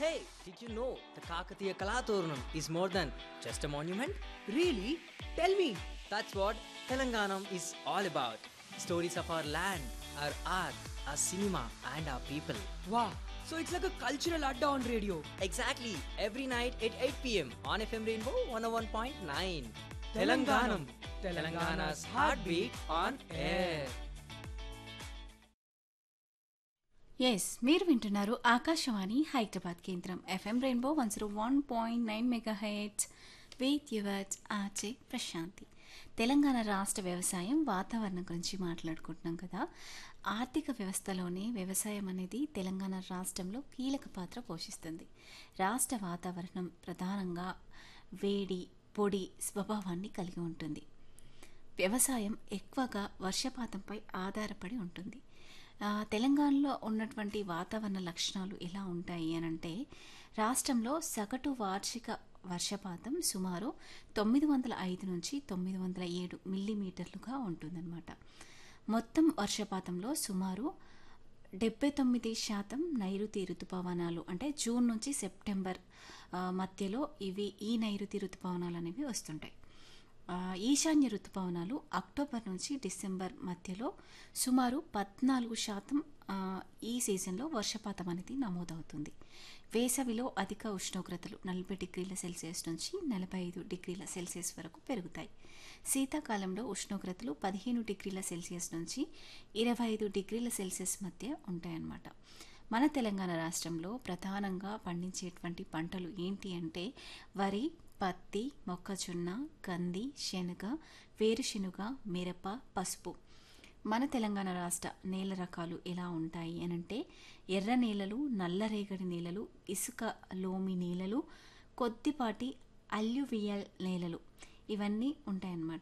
Hey, did you know the Kakatiya Kalaturnam is more than just a monument? Really? Tell me. That's what Telanganam is all about. Stories of our land, our art, our cinema, and our people. Wow. So it's like a cultural adda on radio. Exactly, every night at 8 pm on FM Rainbow 101.9. Telanganam. Telangana's heartbeat on air. Yes మీరు వింటున్నారు ఆకాశవాణి హైదరాబాద్ కేంద్రం FM rainbow one zero one point nine mega heads with yours ఆచే ప్రశాంతి తెలంగాణ రాష్ట్ర వ్యవసాయం వాతావరణం గురించి మాట్లాడుకుంటున్నాం కదా ఆర్థిక వ్యవస్థలోనే వ్యవసాయం అనేది తెలంగాణ రాష్ట్రంలో కీలక పాత్ర పోషిస్తుంది రాష్ట్ర వాతావరణం ప్రధానంగా వేడి పొడి స్వభావాన్ని కలిగి ఉంటుంది వ్యవసాయం ఎక్కువగా వర్షపాతంపై ఆధారపడి ఉంటుంది ఆ, తెలంగాణలో ఉన్నటువంటి వాతావరణ లక్షణాలు ఎలా ఉంటాయి అని అంటే రాష్ట్రంలో సగటు వార్షిక వర్షపాతం సుమారు తొమ్మిది వందల ఐదు నుంచి తొమ్మిది వందల ఏడు మిల్లీమీటర్లుగా ఉంటుందన్నమాట మొత్తం వర్షపాతంలో సుమారు డెబ్బై తొమ్మిది శాతం నైరుతి ఋతుపవనాలు అంటే జూన్ నుంచి సెప్టెంబర్ ఆ, మధ్యలో ఇవి ఈ నైరుతి ఋతుపవనాలు అనేవి వస్తుంటాయి ఆ, ఈశాన్య ఋతుపవనాలు అక్టోబర్ నుంచి డిసెంబర్ మధ్యలో సుమారు పద్నాలుగు శాతం ఆ, ఈ సీజన్లో వర్షపాతం అనేది నమోదవుతుంది వేసవిలో అధిక ఉష్ణోగ్రతలు నలభై డిగ్రీల సెల్సియస్ నుంచి నలభై ఐదు డిగ్రీల సెల్సియస్ వరకు పెరుగుతాయి శీతాకాలంలో ఉష్ణోగ్రతలు పదిహేను డిగ్రీల సెల్సియస్ నుంచి ఇరవై ఐదు డిగ్రీల సెల్సియస్ మధ్య ఉంటాయన్నమాట మన తెలంగాణ రాష్ట్రంలో ప్రధానంగా పండించేటువంటి పంటలు ఏంటి అంటే వరి పత్తి మొక్కజొన్న కంది శనగ వేరుశెనుగ మిరప పసుపు మన తెలంగాణ రాష్ట్ర నేల రకాలు ఎలా ఉంటాయి అని అంటే ఎర్ర నేలలు నల్లరేగడి నేలలు ఇసుక లోమి నేలలు కొద్దిపాటి అల్యువియల్ నేలలు ఇవన్నీ ఉంటాయన్నమాట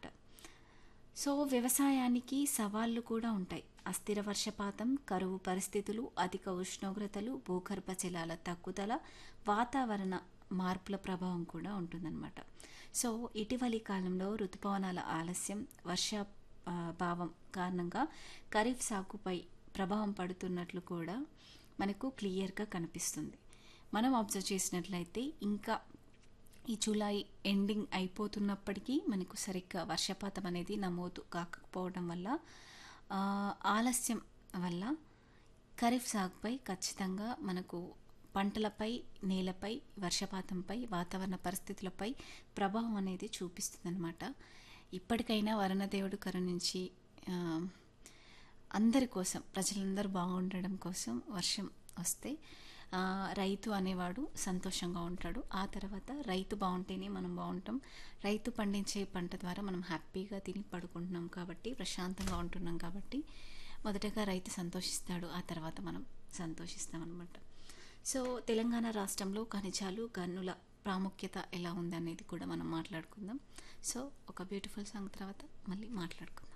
సో వ్యవసాయానికి సవాళ్లు కూడా ఉంటాయి అస్థిర వర్షపాతం కరువు పరిస్థితులు అధిక ఉష్ణోగ్రతలు భూగర్భ జలాల తగ్గుదల వాతావరణ మార్పుల ప్రభావం కూడా ఉంటుందన్నమాట సో ఇటీవలి కాలంలో ఋతుపవనాల ఆలస్యం వర్ష ఆ, భావం కారణంగా ఖరీఫ్ సాగుపై ప్రభావం పడుతున్నట్లు కూడా మనకు క్లియర్గా కనిపిస్తుంది మనం అబ్జర్వ్ చేసినట్లయితే ఇంకా ఈ జూలై ఎండింగ్ అయిపోతున్నప్పటికీ మనకు సరిగ్గా వర్షపాతం అనేది నమోదు కాకపోవడం వల్ల ఆ, ఆలస్యం వల్ల ఖరీఫ్ సాగుపై ఖచ్చితంగా మనకు పంటలపై నేలపై వర్షపాతంపై వాతావరణ పరిస్థితులపై ప్రభావం అనేది చూపిస్తుందన్నమాట ఇప్పటికైనా వరుణదేవుడు కరుణించి ఆ, అందరి కోసం ప్రజలందరూ బాగుండడం కోసం వర్షం వస్తే ఆ, రైతు అనేవాడు సంతోషంగా ఉంటాడు ఆ తర్వాత రైతు బాగుంటేనే మనం బాగుంటాం రైతు పండించే పంట ద్వారా మనం హ్యాపీగా తిని పడుకుంటున్నాం కాబట్టి ప్రశాంతంగా ఉంటున్నాం కాబట్టి మొదటగా రైతు సంతోషిస్తాడు ఆ తర్వాత మనం సంతోషిస్తాం అనమాట సో తెలంగాణ రాష్ట్రంలో ఖనిజాలు గనుల ప్రాముఖ్యత ఎలా ఉందనేది కూడా మనం మాట్లాడుకుందాం సో ఒక బ్యూటిఫుల్ సాంగ్ తర్వాత మళ్ళీ మాట్లాడుకుందాం